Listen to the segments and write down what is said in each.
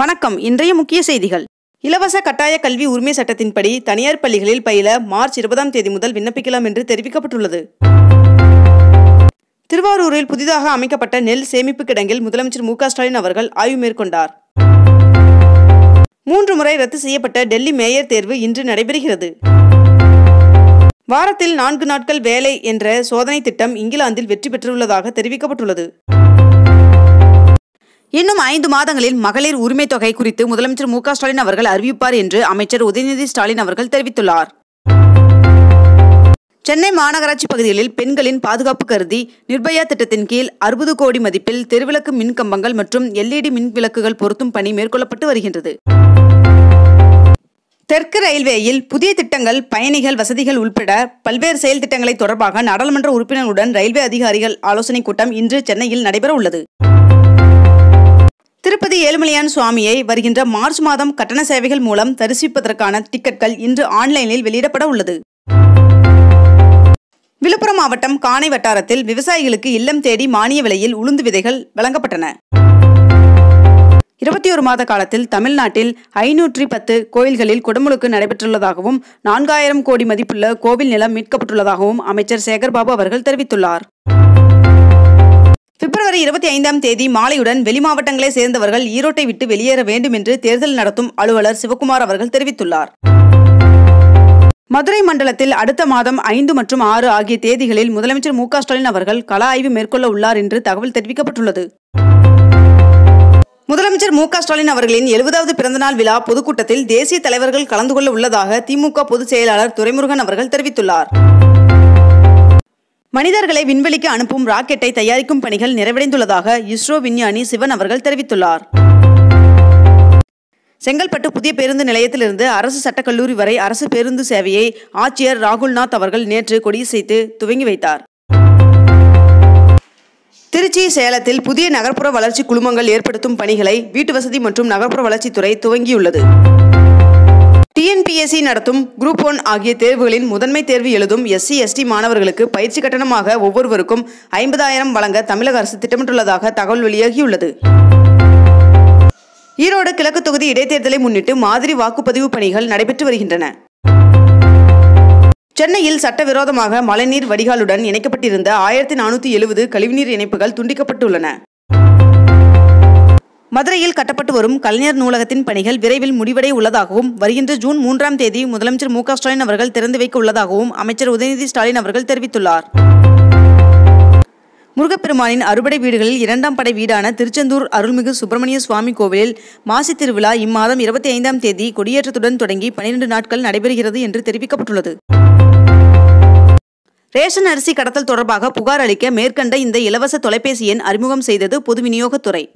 வணக்கம் இன்றைய முக்கிய செய்திகள் இலவச கட்டாய கல்வி உரிமை சட்டத்தின்படி தனியார் பள்ளிகளில் பயில மார்ச் இருபதாம் தேதி முதல் விண்ணப்பிக்கலாம் என்று தெரிவிக்கப்பட்டுள்ளது திருவாரூரில் புதிதாக அமைக்கப்பட்ட நெல் சேமிப்பு கிடங்கில் முதலமைச்சர் மு க ஸ்டாலின் அவர்கள் ஆய்வு மேற்கொண்டார் மூன்று முறை ரத்து செய்யப்பட்ட டெல்லி மேயர் தேர்வு இன்று நடைபெறுகிறது வாரத்தில் நான்கு நாட்கள் வேலை என்ற சோதனை திட்டம் இங்கிலாந்தில் வெற்றி பெற்றுள்ளதாக தெரிவிக்கப்பட்டுள்ளது இன்னும் ஐந்து மாதங்களில் மகளிர் உரிமை தொகை குறித்து முதலமைச்சர் மு க ஸ்டாலின் அவர்கள் அறிவிப்பார் என்று அமைச்சர் உதயநிதி ஸ்டாலின் அவர்கள் தெரிவித்துள்ளார் சென்னை மாநகராட்சி பகுதிகளில் பெண்களின் பாதுகாப்பு கருதி நிர்பயா திட்டத்தின் கீழ் அறுபது கோடி மதிப்பில் தெருவிளக்கு மின் கம்பங்கள் மற்றும் எல்இடி மின் விளக்குகள் பொருத்தும் பணி மேற்கொள்ளப்பட்டு வருகின்றது தெற்கு ரயில்வேயில் புதிய திட்டங்கள் பயணிகள் வசதிகள் உள்பட பல்வேறு செயல் திட்டங்களை தொடர்பாக நாடாளுமன்ற உறுப்பினர்களுடன் ரயில்வே அதிகாரிகள் ஆலோசனைக் கூட்டம் இன்று சென்னையில் நடைபெற உள்ளது திருப்பதி ஏழுமலையான் சுவாமியை வருகின்ற மார்ச் மாதம் கட்டண சேவைகள் மூலம் தரிசிப்பதற்கான டிக்கெட்கள் இன்று ஆன்லைனில் வெளியிடப்பட உள்ளது விழுப்புரம் மாவட்டம் காணை வட்டாரத்தில் விவசாயிகளுக்கு இல்லம் தேடி மானிய விலையில் உளுந்து விதைகள் வழங்கப்பட்டன இருபத்தி ஒரு மாத காலத்தில் தமிழ்நாட்டில் ஐநூற்றி பத்து கோயில்களில் குடமுழுக்கு நடைபெற்றுள்ளதாகவும் நான்காயிரம் கோடி மதிப்புள்ள கோவில் நிலம் மீட்கப்பட்டுள்ளதாகவும் அமைச்சர் சேகர்பாபு அவர்கள் தெரிவித்துள்ளார் பிப்ரவரி இருபத்தி ஐந்தாம் தேதி மாலையுடன் வெளி மாவட்டங்களை சேர்ந்தவர்கள் ஈரோட்டை விட்டு வெளியேற வேண்டும் என்று தேர்தல் நடத்தும் அலுவலர் சிவக்குமார் அவர்கள் தெரிவித்துள்ளார் மதுரை மண்டலத்தில் அடுத்த மாதம் ஐந்து மற்றும் ஆறு ஆகிய தேதிகளில் முதலமைச்சர் மு க ஸ்டாலின் அவர்கள் கள ஆய்வு மேற்கொள்ள உள்ளார் என்று தகவல் தெரிவிக்கப்பட்டுள்ளது முதலமைச்சர் மு க ஸ்டாலின் அவர்களின் எழுபதாவது பிறந்தநாள் விழா பொதுக்கூட்டத்தில் தேசிய தலைவர்கள் கலந்து கொள்ள உள்ளதாக திமுக பொதுச் செயலாளர் துரைமுருகன் அவர்கள் தெரிவித்துள்ளார் மனிதர்களை விண்வெளிக்கு அனுப்பும் ராக்கெட்டை தயாரிக்கும் பணிகள் நிறைவடைந்துள்ளதாக இஸ்ரோ விஞ்ஞானி சிவன் அவர்கள் தெரிவித்துள்ளார் செங்கல்பட்டு புதிய பேருந்து நிலையத்திலிருந்து அரசு சட்டக்கல்லூரி வரை அரசு பேருந்து சேவையை ஆட்சியர் ராகுல்நாத் அவர்கள் நேற்று கொடியசைத்து துவங்கி வைத்தார் திருச்சி சேலத்தில் புதிய நகர்ப்புற வளர்ச்சி குழுமங்கள் ஏற்படுத்தும் பணிகளை வீட்டு வசதி மற்றும் நகர்ப்புற வளர்ச்சித்துறை துவங்கியுள்ளது டிஎன்பிஎஸ்சி நடத்தும் குரூப் ஒன் ஆகிய தேர்வுகளின் முதன்மை தேர்வு எழுதும் எஸ்சி எஸ்டி மாணவர்களுக்கு பயிற்சி கட்டணமாக ஒவ்வொருவருக்கும் ஐம்பதாயிரம் வழங்க தமிழக அரசு திட்டமிட்டுள்ளதாக தகவல் வெளியாகியுள்ளது ஈரோடு கிழக்கு தொகுதி இடைத்தேர்தலை முன்னிட்டு மாதிரி வாக்குப்பதிவு பணிகள் நடைபெற்று வருகின்றன சென்னையில் சட்டவிரோதமாக மழைநீர் வடிகாலுடன் இணைக்கப்பட்டிருந்த ஆயிரத்தி நானூற்றி எழுபது கழிவுநீர் இணைப்புகள் துண்டிக்கப்பட்டுள்ளன மதுரையில் கட்டப்பட்டு வரும் கலைஞர் நூலகத்தின் பணிகள் விரைவில் முடிவடைய உள்ளதாகவும் வருகின்ற ஜூன் மூன்றாம் தேதி முதலமைச்சர் மு ஸ்டாலின் அவர்கள் திறந்து வைக்க உள்ளதாகவும் அமைச்சர் உதயநிதி ஸ்டாலின் அவர்கள் தெரிவித்துள்ளார் முருகப்பெருமானின் அறுபடை வீடுகளில் இரண்டாம் படை வீடான திருச்செந்தூர் அருள்மிகு சுப்பிரமணிய சுவாமி கோவிலில் மாசி திருவிழா இம்மாதம் இருபத்தி ஐந்தாம் தேதி கொடியேற்றத்துடன் தொடங்கி பனிரெண்டு நாட்கள் நடைபெறுகிறது என்று தெரிவிக்கப்பட்டுள்ளது ரேஷன் அரிசி கடத்தல் தொடர்பாக புகார் அளிக்க மேற்கண்ட இந்த இலவச தொலைபேசி எண் அறிமுகம் செய்தது பொது விநியோகத்துறை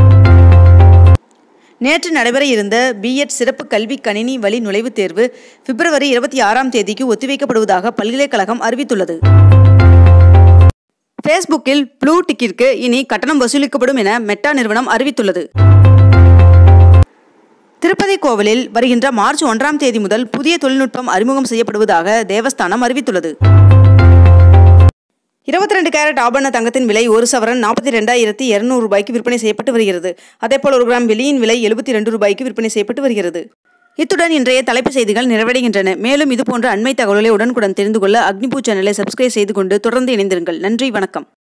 நேற்று நடைபெற இருந்த பிஎட் சிறப்பு கல்வி கணினி வழி நுழைவுத் தேர்வு பிப்ரவரி இருபத்தி ஆறாம் தேதிக்கு ஒத்திவைக்கப்படுவதாக பல்கலைக்கழகம் அறிவித்துள்ளது ஃபேஸ்புக்கில் ப்ளூ டிக்கிற்கு இனி கட்டணம் வசூலிக்கப்படும் என மெட்டா நிறுவனம் அறிவித்துள்ளது திருப்பதி கோவிலில் வருகின்ற மார்ச் ஒன்றாம் தேதி முதல் புதிய தொழில்நுட்பம் அறிமுகம் செய்யப்படுவதாக தேவஸ்தானம் அறிவித்துள்ளது இருபத்தி ரெண்டு கேரட் ஆபரண தங்கத்தின் விலை ஒரு சவரன் நாற்பத்தி ரெண்டாயிரத்தி இருநூறு ரூபாய்க்கு விற்பனை செய்யப்பட்டு வருகிறது அதேபோல் ஒரு கிராம் வெள்ளியின் விலை எழுபத்தி ரெண்டு ரூபாய்க்கு விற்பனை செய்யப்பட்டு வருகிறது இத்துடன் இன்றைய தலைப்புச் செய்திகள் நிறைவடைகின்றன மேலும் இதுபோன்ற அண்மை தகவல்களை உடனுக்குடன் தெரிந்து கொள்ள அக்னிபூ சேனலை சப்ஸ்கிரைப் செய்து கொண்டு தொடர்ந்து இணைந்திருங்கள் நன்றி வணக்கம்